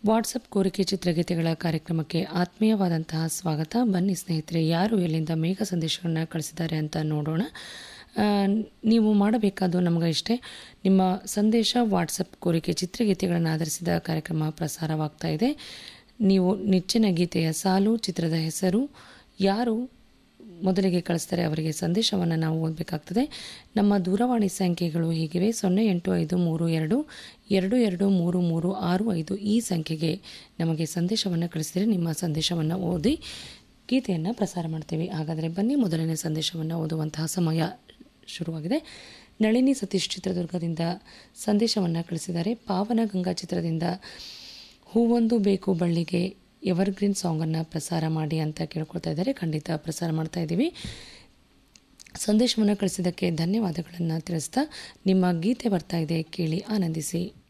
WhatsApp ಕೋರಿಕೆ ಚಿತ್ರಗೀತೆಗಳ ಕಾರ್ಯಕ್ರಮಕ್ಕೆ ಆತ್ಮೀಯವಾದಂತಹ ಸ್ವಾಗತ ಬನ್ನಿ ಸ್ನೇಹಿತರೆ ಯಾರು ಎಲ್ಲಿಂದ ಮೇಘ ಸಂದೇಶಗಳನ್ನ ಕಳಿಸಿದ್ದಾರೆ ಅಂತ ನೋಡೋಣ ಆ, ನೀವು ಮಾಡಬೇಕಾದ್ದು ನಮಗೆ ಇಷ್ಟೇ ನಿಮ್ಮ ಸಂದೇಶ ವಾಟ್ಸಪ್ ಕೋರಿಕೆ ಚಿತ್ರಗೀತೆಗಳನ್ನು ಆಧರಿಸಿದ ಕಾರ್ಯಕ್ರಮ ಪ್ರಸಾರವಾಗ್ತಾ ಇದೆ ನೀವು ನೆಚ್ಚಿನ ಗೀತೆಯ ಸಾಲು ಚಿತ್ರದ ಹೆಸರು ಯಾರು ಮೊದಲಿಗೆ ಕಳಿಸ್ತಾರೆ ಅವರಿಗೆ ಸಂದೇಶವನ್ನು ನಾವು ಓದಬೇಕಾಗ್ತದೆ ನಮ್ಮ ದೂರವಾಣಿ ಸಂಖ್ಯೆಗಳು ಹೀಗಿವೆ ಸೊನ್ನೆ ಎಂಟು ಐದು ಮೂರು ಎರಡು ಎರಡು ಎರಡು ಮೂರು ಮೂರು ಆರು ಐದು ಈ ಸಂಖ್ಯೆಗೆ ನಮಗೆ ಸಂದೇಶವನ್ನು ಕಳಿಸಿದರೆ ನಿಮ್ಮ ಸಂದೇಶವನ್ನು ಓದಿ ಗೀತೆಯನ್ನು ಪ್ರಸಾರ ಮಾಡ್ತೀವಿ ಹಾಗಾದರೆ ಬನ್ನಿ ಮೊದಲನೇ ಸಂದೇಶವನ್ನು ಓದುವಂತಹ ಸಮಯ ಶುರುವಾಗಿದೆ ನಳಿನಿ ಸತೀಶ್ ಚಿತ್ರದುರ್ಗದಿಂದ ಸಂದೇಶವನ್ನು ಕಳಿಸಿದ್ದಾರೆ ಪಾವನ ಗಂಗಾ ಚಿತ್ರದಿಂದ ಹೂವೊಂದು ಬೇಕು ಬಳ್ಳಿಗೆ ಎವರ್ಗ್ರೀನ್ ಸಾಂಗನ್ನು ಪ್ರಸಾರ ಮಾಡಿ ಅಂತ ಕೇಳ್ಕೊಳ್ತಾ ಇದ್ದಾರೆ ಖಂಡಿತ ಪ್ರಸಾರ ಮಾಡ್ತಾ ಇದ್ದೀವಿ ಸಂದೇಶವನ್ನು ಕಳಿಸಿದ್ದಕ್ಕೆ ಧನ್ಯವಾದಗಳನ್ನು ತಿಳಿಸ್ತಾ ನಿಮ್ಮ ಗೀತೆ ಬರ್ತಾ ಇದೆ ಕೇಳಿ ಆನಂದಿಸಿ